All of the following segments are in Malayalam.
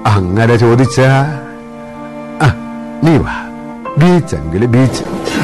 അങ്ങനെ ചോദിച്ച നീ വാ ബീച്ചെങ്കിൽ ബീച്ച്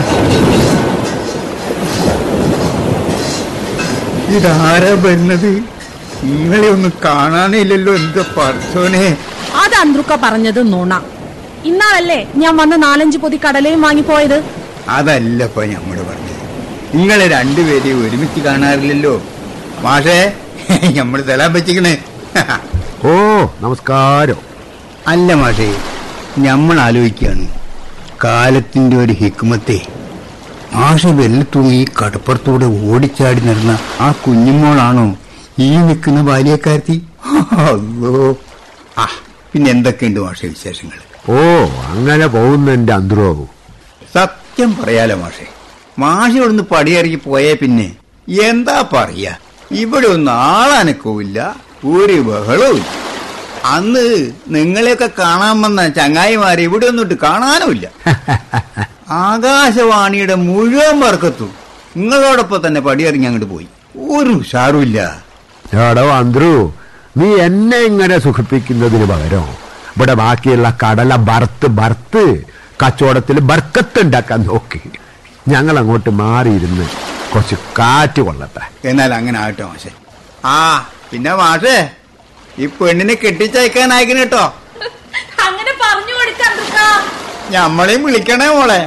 ഇതാരാ വരുന്നത് നിങ്ങളെ ഒന്നും കാണാനില്ലല്ലോ എന്താ പറച്ചോനെ അത് അന്ത്രുക്ക പറഞ്ഞത് നുണ ഇന്നാളല്ലേ ഞാൻ വന്ന് നാലഞ്ച് പൊതി കടലയും വാങ്ങിപ്പോയത് അതല്ലപ്പ ഞമ്മട് പറഞ്ഞത് നിങ്ങളെ രണ്ടുപേരെയും ഒരുമിച്ച് കാണാറില്ലല്ലോ മാഷേ ഞമ്മള് തലാൻ പറ്റിക്കണേ ഓ നമസ്കാരം അല്ല മാഷേ ഞമ്മൾ ആലോചിക്കുകയാണ് കാലത്തിന്റെ ഒരു ഹിക്മത്തെ മാഷ വെല്ലത്തൂങ്ങി ഈ കടപ്പുറത്തൂടെ ഓടിച്ചാടി നടന്ന ആ കുഞ്ഞുമോളാണോ ഈ നിൽക്കുന്ന ബാല്യക്കാരത്തി അല്ലോ ആ പിന്നെ എന്തൊക്കെയുണ്ട് മാഷ വിശേഷങ്ങൾ ഓ അങ്ങനെ പോകുന്ന എന്റെ അന്തരവും സത്യം പറയാലോ മാഷെ മാഷ ഇവിടുന്ന് പടിയിറങ്ങി പോയേ പിന്നെ എന്താ പറയാ ഇവിടെ ഒന്നും ആളനക്കവുമില്ല ഒരു ബഹളവും ഇല്ല. അന്ന് നിങ്ങളെയൊക്കെ കാണാൻ വന്ന ചങ്ങായിമാരെ ഇവിടെ ഒന്നിട്ട് കാണാനുമില്ല ആകാശവാണിയുടെ മുഴുവൻ വർക്കത്തും നിങ്ങളോടൊപ്പം തന്നെ പടിയിറങ്ങി അങ്ങോട്ട് പോയി ഒരു ഉഷാറുമില്ല എടോ അന്ത്രു നീ എന്നെ ഇങ്ങനെ സുഖിപ്പിക്കുന്നതിന് പകരം ഇവിടെ ബാക്കിയുള്ള കടല ബർത്ത് ബർത്ത് കച്ചവടത്തിൽ ബർക്കത്ത് ഉണ്ടാക്കാൻ നോക്കി ഞങ്ങൾ അങ്ങോട്ട് മാറിയിരുന്ന് കുറച്ച് കാറ്റ് കൊള്ളട്ടെ എന്നാൽ അങ്ങനെ ആകട്ടെ മാഷെ ആ പിന്നെ മാഷേ ഈ പെണ്ണിനെ കെട്ടിച്ചയക്കാനായിക്കണ കേട്ടോ അങ്ങനെ പറഞ്ഞു കൊടുക്കാം ഞമ്മളെയും വിളിക്കണേ മോളെ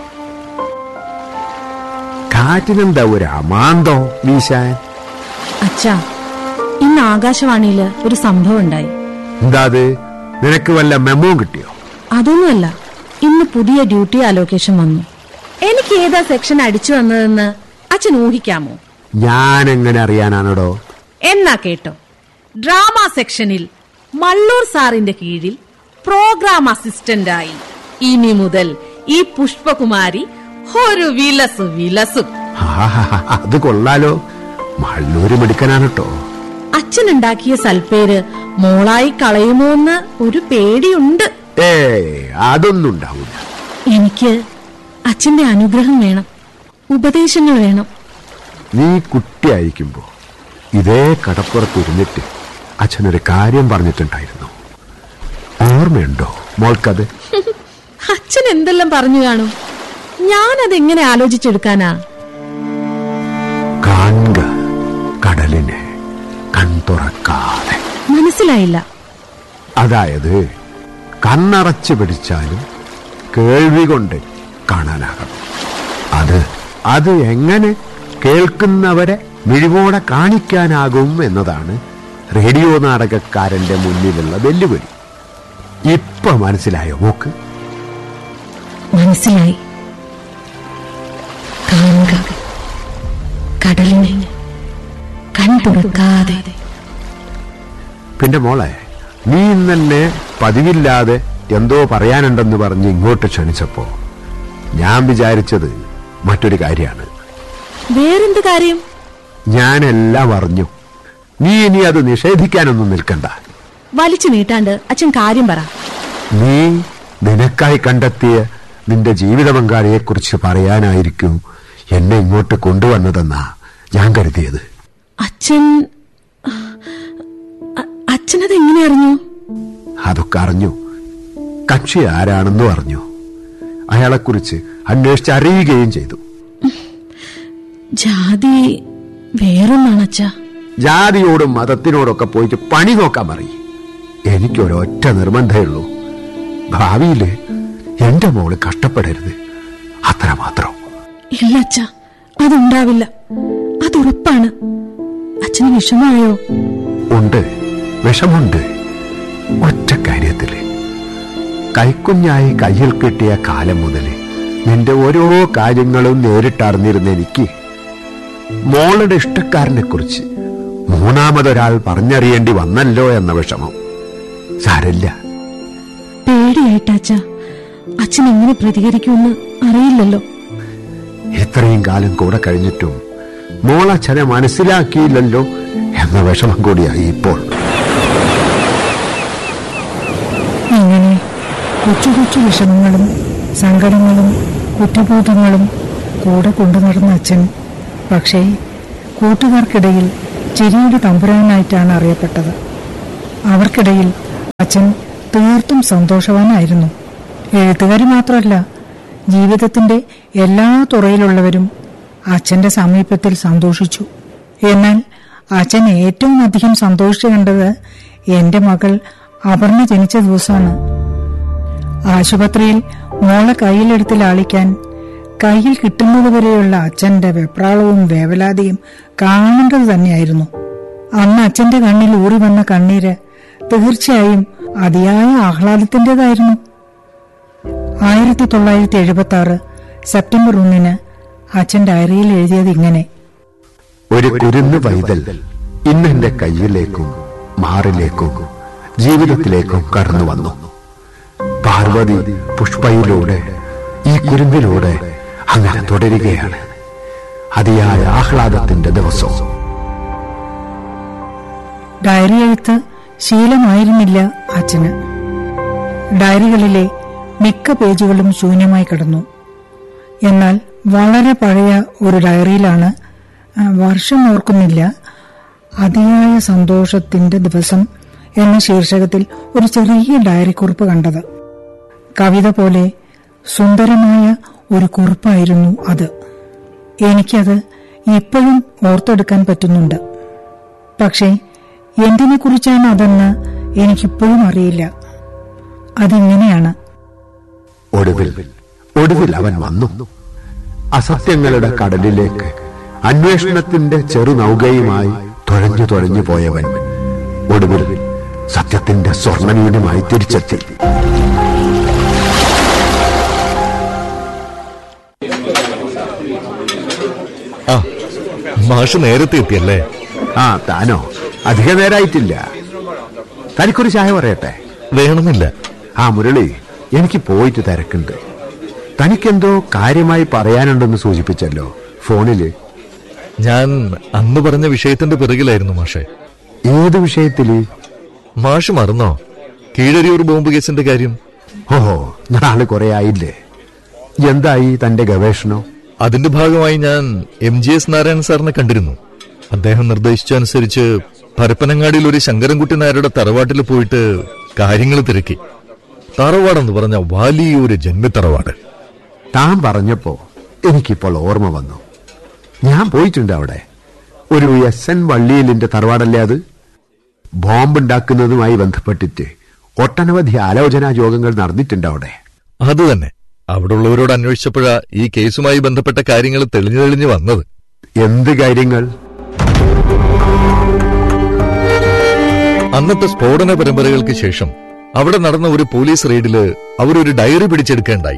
കാറ്റിനെന്താ ഒരു അമാന്തോ വീശാൻ അച്ഛാ ഇന്ന് ആകാശവാണിയില് ഒരു സംഭവം ഉണ്ടായി എന്താ അത് നിനക്ക് വല്ല മെമ്മോ കിട്ടിയോ അതൊന്നുമല്ല ഇന്ന് പുതിയ ഡ്യൂട്ടി അലോക്കേഷൻ വന്നു എനിക്ക് ഏതാ സെക്ഷൻ അടിച്ചു വന്നതെന്ന് അച്ഛൻ ഊഹിക്കാമോ ഞാൻ എങ്ങനെ അറിയാനാണോടോ എന്നാ കേട്ടോ ഡ്രാമ സെക്ഷനിൽ മള്ളൂർ സാറിന്റെ കീഴിൽ പ്രോഗ്രാം അസിസ്റ്റന്റായി ഇനി മുതൽ ഈ പുഷ്പകുമാരി ഒരു വിലസു വിലസും ആഹാ, അത് കൊള്ളാലോ മള്ളൂര് മിടുക്കനാണ് കേട്ടോ അച്ഛനുണ്ടാക്കിയ സൽപ്പേര് മോളായി കളയുമോന്ന് ഒരു പേടിയുണ്ട് ഏ അതൊന്നും ഉണ്ടാവില്ല എനിക്ക് അച്ഛന്റെ അനുഗ്രഹം വേണം ഉപദേശങ്ങൾ വേണം നീ കുട്ടിയായിരിക്കുമ്പോ ഇതേ കടപ്പുറത്ത് ഇരുന്നിട്ട് അച്ഛനൊരു കാര്യം പറഞ്ഞിട്ടുണ്ടായിരുന്നു ഓർമ്മയുണ്ടോ മോൾക്കത് അച്ഛൻ എന്തെല്ലാം പറഞ്ഞു കാണും ഞാനതെങ്ങനെ ആലോചിച്ചെടുക്കാനാ കാണുക കടലിനെ കൺതുറക്കാതെ മനസ്സിലായില്ല അതായത് കണ്ണടച്ച് പിടിച്ചാലും കേൾവി കൊണ്ട് കാണാനാകണം അത് അത് എങ്ങനെ കേൾക്കുന്നവരെ മിഴിവോടെ കാണിക്കാനാകും എന്നതാണ് റേഡിയോ നാടകക്കാരന്റെ മുന്നിലുള്ള വെല്ലുവിളി ഇപ്പൊ മനസ്സിലായോ മോക്ക് മനസ്സിലായി കാണുക കടലിനെ കൺതുറക്കാതെ പിന്നെ മോളെ നീ ഇന്നെ പതിവില്ലാതെ എന്തോ പറയാനുണ്ടെന്ന് പറഞ്ഞ് ഇങ്ങോട്ട് ക്ഷണിച്ചപ്പോ ഞാൻ വിചാരിച്ചത് മറ്റൊരു കാര്യമാണ് വേറെന്ത് കാര്യം ഞാനെല്ലാം അറിഞ്ഞു നീ ഇനി അത് നിഷേധിക്കാനൊന്നും നിൽക്കണ്ട വലിച്ചു നീട്ടാണ്ട് അച്ഛൻ കാര്യം പറ നീ നിനക്കായി കണ്ടെത്തിയ നിന്റെ ജീവിത പങ്കാളിയെക്കുറിച്ച് പറയാനായിരിക്കും എന്നെ ഇങ്ങോട്ട് കൊണ്ടുവന്നതെന്നാ ഞാൻ കരുതിയത് അച്ഛൻ അ- അച്ഛനത് എങ്ങനെ അറിഞ്ഞു അതൊക്കെ അറിഞ്ഞു കക്ഷി ആരാണെന്നും അറിഞ്ഞു അയാളെക്കുറിച്ച് അന്വേഷിച്ച് അറിയുകയും ചെയ്തു ജാതി വേറൊന്നാണ് അച്ഛാ ജാതിയോടും മതത്തിനോടൊക്കെ പോയിട്ട് പണി നോക്കാൻ പറയും എനിക്കൊരൊറ്റ നിർബന്ധമേ ഉള്ളൂ ഭാവിയില് എന്റെ മോള് കഷ്ടപ്പെടരുത് അത്ര മാത്രം ഇല്ല അച്ഛ അതുണ്ടാവില്ല അതുറപ്പാണ് അച്ഛന് വിഷമായോ ഉണ്ട് വിഷമുണ്ട് ഒറ്റ കാര്യത്തില് കൈക്കുഞ്ഞായി കയ്യിൽ കിട്ടിയ കാലം മുതൽ നിന്റെ ഓരോ കാര്യങ്ങളും നേരിട്ടറിഞ്ഞിരുന്ന എനിക്ക് മോളുടെ ഇഷ്ടക്കാരനെ കുറിച്ച് മൂന്നാമതൊരാൾ പറഞ്ഞറിയേണ്ടി വന്നല്ലോ എന്ന വിഷമം സാരല്ല പേടിയായിട്ട അച്ഛ അച്ഛൻ എങ്ങനെ പ്രതികരിക്കുമെന്ന് അറിയില്ലല്ലോ ഇത്രയും കാലം കൂടെ കഴിഞ്ഞിട്ടും മോളച്ഛനെ മനസ്സിലാക്കിയില്ലല്ലോ എന്ന വിഷമം കൂടിയായി ഇപ്പോൾ ഇങ്ങനെ കൊച്ചു കൊച്ചു വിഷമങ്ങളും സങ്കടങ്ങളും കുറ്റബോധങ്ങളും കൂടെ കൊണ്ടു നടന്ന അച്ഛൻ പക്ഷേ കൂട്ടുകാർക്കിടയിൽ ചിരിയുടെ തമ്പുരാനായിട്ടാണ് അറിയപ്പെട്ടത് അവർക്കിടയിൽ അച്ഛൻ തീർത്തും സന്തോഷവാനായിരുന്നു എഴുത്തുകാരി മാത്രമല്ല ജീവിതത്തിന്റെ എല്ലാ തുറയിലുള്ളവരും അച്ഛന്റെ സമീപത്തിൽ സന്തോഷിച്ചു എന്നാൽ അച്ഛൻ ഏറ്റവും അധികം സന്തോഷിച്ചു കണ്ടത് എന്റെ മകൾ അപർണ ജനിച്ച ദിവസമാണ് ആശുപത്രിയിൽ മോളെ കയ്യിലെടുത്ത് ലാളിക്കാൻ കയ്യിൽ കിട്ടുന്നതുവരെയുള്ള അച്ഛന്റെ വെപ്രാളവും വേവലാതിയും കാണേണ്ടത് തന്നെയായിരുന്നു അന്ന് അച്ഛന്റെ കണ്ണിൽ ഊറി വന്ന കണ്ണീര് തീർച്ചയായും അതിയായ ആഹ്ലാദത്തിന്റേതായിരുന്നു ആയിരത്തി തൊള്ളായിരത്തി എഴുപത്തി ആറ് സെപ്റ്റംബർ ഒന്നിന് അച്ഛൻ ഡയറിയിൽ എഴുതിയത് ഇങ്ങനെ ഒരു കുരുന്ന് പൈതൽ ഇന്ന് എന്റെ കയ്യിലേക്കും മാറിലേക്കും ജീവിതത്തിലേക്കും കടന്നു വന്നു പാർവതി പുഷ്പയിലൂടെ ഈ കുരുന്നിലൂടെ അങ്ങനെ തുടരുകയാണ് അതിയായ ആഹ്ലാദത്തിന്റെ ദിവസവും ഡയറി എഴുത്ത് ശീലമായിരുന്നില്ല അച്ഛന് ഡയറികളിലെ മിക്ക പേജുകളും ശൂന്യമായി കിടന്നു എന്നാൽ വളരെ പഴയ ഒരു ഡയറിയിലാണ് ആ, വർഷം ഓർക്കുന്നില്ല അതിയായ സന്തോഷത്തിന്റെ ദിവസം എന്ന ശീർഷകത്തിൽ ഒരു ചെറിയ ഡയറി കുറിപ്പ് കണ്ടത് കവിത പോലെ സുന്ദരമായ ഒരു കുറിപ്പായിരുന്നു അത് എനിക്കത് ഇപ്പോഴും ഓർത്തെടുക്കാൻ പറ്റുന്നുണ്ട് പക്ഷേ എന്തിനെ കുറിച്ചാണ് അതെന്ന് എനിക്കിപ്പോഴും അറിയില്ല അതിങ്ങനെയാണ് ഒടുവിൽ ഒടുവിൽ അവൻ വന്നു അസത്യങ്ങളുടെ കടലിലേക്ക് അന്വേഷണത്തിന്റെ ചെറുനൗകയുമായി തുഴഞ്ഞു തുഴഞ്ഞു പോയവൻ ഒടുവിൽ സത്യത്തിന്റെ സ്വർണ്ണമീനുമായി തിരിച്ചെത്തി ആ മാഷ് നേരത്തെ എത്തിയല്ലേ ആ താനോ അധിക നേരായിട്ടില്ല തനിക്കൊരു ചായ പറയട്ടെ വേണമെന്നില്ല ആ മുരളി എനിക്ക് പോയിട്ട് തിരക്കുണ്ട് തനിക്കെന്തോ കാര്യമായി പറയാനുണ്ടെന്ന് സൂചിപ്പിച്ചല്ലോ ഫോണില് ഞാൻ അന്ന് പറഞ്ഞ വിഷയത്തിന്റെ പിറകിലായിരുന്നു മാഷെ ഏത് വിഷയത്തില് മാഷ് മറന്നോ കീഴരിയൂർ ബോംബ് കേസിന്റെ കാര്യം ഓഹോ നാള് കുറെ ആയില്ലേ എന്തായി തന്റെ ഗവേഷണം അതിന്റെ ഭാഗമായി ഞാൻ എം ജി എസ് നാരായണൻ സാറിനെ കണ്ടിരുന്നു അദ്ദേഹം നിർദ്ദേശിച്ചനുസരിച്ച് പരപ്പനങ്ങാടിയിൽ ഒരു ശങ്കരൻകുട്ടി നായരുടെ തറവാട്ടിൽ പോയിട്ട് കാര്യങ്ങൾ തിരക്കി തറവാടെന്ന് പറഞ്ഞ വലിയൊരു ജന്മിത്തറവാട് താൻ പറഞ്ഞപ്പോ എനിക്കിപ്പോൾ ഓർമ്മ വന്നു ഞാൻ പോയിട്ടുണ്ട് അവിടെ ഒരു എസ് എൻ വള്ളിയിലിന്റെ തറവാടല്ലേ അത് ബോംബുണ്ടാക്കുന്നതുമായി ബന്ധപ്പെട്ടിട്ട് ഒട്ടനവധി ആലോചനാ യോഗങ്ങൾ നടന്നിട്ടുണ്ട് അവിടെ അത് തന്നെ അവിടെ ഉള്ളവരോട് അന്വേഷിച്ചപ്പോഴാ ഈ കേസുമായി ബന്ധപ്പെട്ട കാര്യങ്ങൾ തെളിഞ്ഞു തെളിഞ്ഞു വന്നത് എന്ത് കാര്യങ്ങൾ അന്നത്തെ സ്ഫോടന പരമ്പരകൾക്ക് ശേഷം അവിടെ നടന്ന ഒരു പോലീസ് റെയ്ഡില് അവരൊരു ഡയറി പിടിച്ചെടുക്കേണ്ടായി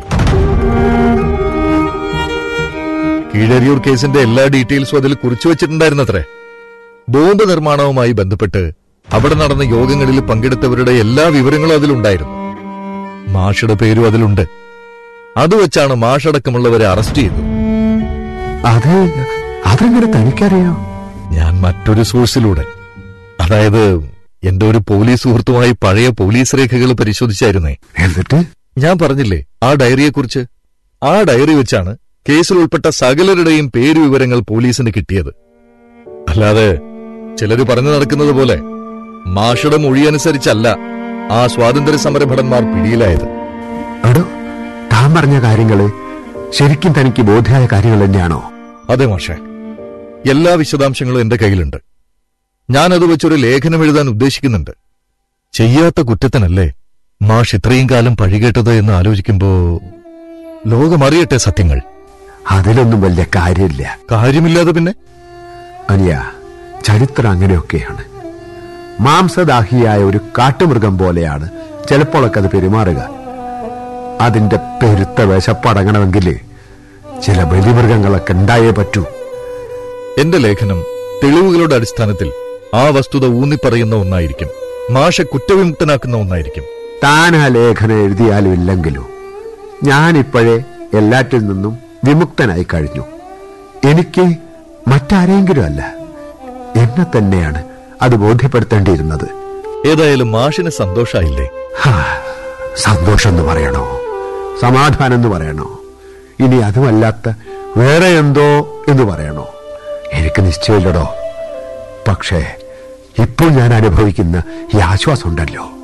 കീഴരിയൂർ കേസിന്റെ എല്ലാ ഡീറ്റെയിൽസും അതിൽ കുറിച്ചു വച്ചിട്ടുണ്ടായിരുന്നത്രേ ബോംബ് നിർമ്മാണവുമായി ബന്ധപ്പെട്ട് അവിടെ നടന്ന യോഗങ്ങളിൽ പങ്കെടുത്തവരുടെ എല്ലാ വിവരങ്ങളും അതിലുണ്ടായിരുന്നു മാഷയുടെ പേരും അതിലുണ്ട് അത് വെച്ചാണ് മാഷടക്കമുള്ളവരെ അറസ്റ്റ് ചെയ്തത് അത് അതെങ്ങനെ തനിക്കറിയാം ഞാൻ മറ്റൊരു സോഴ്സിലൂടെ അതായത് എന്റെ ഒരു പോലീസ് സുഹൃത്തുമായി പഴയ പോലീസ് രേഖകൾ പരിശോധിച്ചായിരുന്നേ എന്നിട്ട് ഞാൻ പറഞ്ഞില്ലേ ആ ഡയറിയെക്കുറിച്ച് ആ ഡയറി വെച്ചാണ് കേസിൽ ഉൾപ്പെട്ട സകലരുടെയും പേര് വിവരങ്ങൾ പോലീസിന് കിട്ടിയത് അല്ലാതെ ചിലര് പറഞ്ഞു നടക്കുന്നത് പോലെ മാഷയുടെ മൊഴിയനുസരിച്ചല്ല ആ സ്വാതന്ത്ര്യ സമരഭടന്മാർ പിടിയിലായത് എടോ താൻ പറഞ്ഞ കാര്യങ്ങള് ശരിക്കും തനിക്ക് ബോധ്യമായ കാര്യങ്ങൾ തന്നെയാണോ അതെ മാഷെ എല്ലാ വിശദാംശങ്ങളും എന്റെ കയ്യിലുണ്ട് ഞാനത് വെച്ചൊരു ലേഖനം എഴുതാൻ ഉദ്ദേശിക്കുന്നുണ്ട് ചെയ്യാത്ത കുറ്റത്തിനല്ലേ മാഷ് ഇത്രയും കാലം പഴികേട്ടത് എന്ന് ആലോചിക്കുമ്പോ ലോകമറിയട്ടെ സത്യങ്ങൾ അതിലൊന്നും വലിയ കാര്യമില്ല കാര്യമില്ലാതെ പിന്നെ അനിയ ചരിത്രം അങ്ങനെയൊക്കെയാണ് മാംസദാഹിയായ ഒരു കാട്ടുമൃഗം പോലെയാണ് ചിലപ്പോഴൊക്കെ അത് പെരുമാറുക അതിന്റെ പെരുത്ത വിശപ്പടങ്ങണമെങ്കിൽ ചില ബലിമൃഗങ്ങളൊക്കെ ഉണ്ടായേ പറ്റൂ എന്റെ ലേഖനം തെളിവുകളുടെ അടിസ്ഥാനത്തിൽ ആ വസ്തുത ഊന്നിപ്പറയുന്ന ഒന്നായിരിക്കും മാഷെ കുറ്റവിമുക്തനാക്കുന്ന ഒന്നായിരിക്കും താൻ ആ ലേഖനം എഴുതിയാലും ഇല്ലെങ്കിലും ഞാനിപ്പോഴേ എല്ലാറ്റിൽ നിന്നും വിമുക്തനായി കഴിഞ്ഞു എനിക്ക് മറ്റാരെങ്കിലും അല്ല എന്നെ തന്നെയാണ് അത് ബോധ്യപ്പെടുത്തേണ്ടിയിരുന്നത് ഏതായാലും മാഷിന് സന്തോഷായില്ലേ ഹാ, സന്തോഷം എന്ന് പറയണോ സമാധാനം എന്ന് പറയണോ ഇനി അതുമല്ലാത്ത വേറെ എന്തോ എന്ന് പറയണോ എനിക്ക് നിശ്ചയമില്ലടോ പക്ഷേ ഇപ്പോൾ ഞാൻ അനുഭവിക്കുന്ന ഈ ആശ്വാസം ഉണ്ടല്ലോ